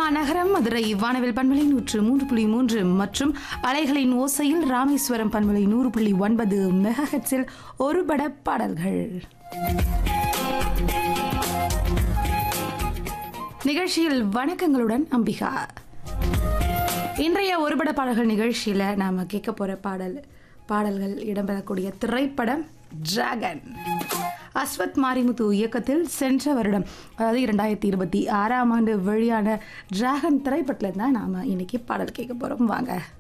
மாநகரம் மதுரை வானவில் பண்பலை நூற்று மூன்று புள்ளி மூன்று மற்றும் அலைகளின் ஓசையில் ராமேஸ்வரம் பண்பலை நூறு புள்ளி ஒன்பது மெகாஹெட்ஸில் ஒரு பட பாடல்கள் நிகழ்ச்சியில் வணக்கங்களுடன் அம்பிகா இன்றைய ஒருபட பாடல்கள் நிகழ்ச்சியில் நாம் கேட்க போகிற பாடல் பாடல்கள் இடம்பெறக்கூடிய திரைப்படம் டிராகன் அஸ்வத் மாரிமுத்து இயக்கத்தில் சென்ற வருடம் அதாவது இரண்டாயிரத்தி இருபத்தி ஆறாம் ஆண்டு வெளியான டிராகன் திரைப்படத்தில் தான் நாம் இன்னைக்கு பாடல் கேட்க போகிறோம் வாங்க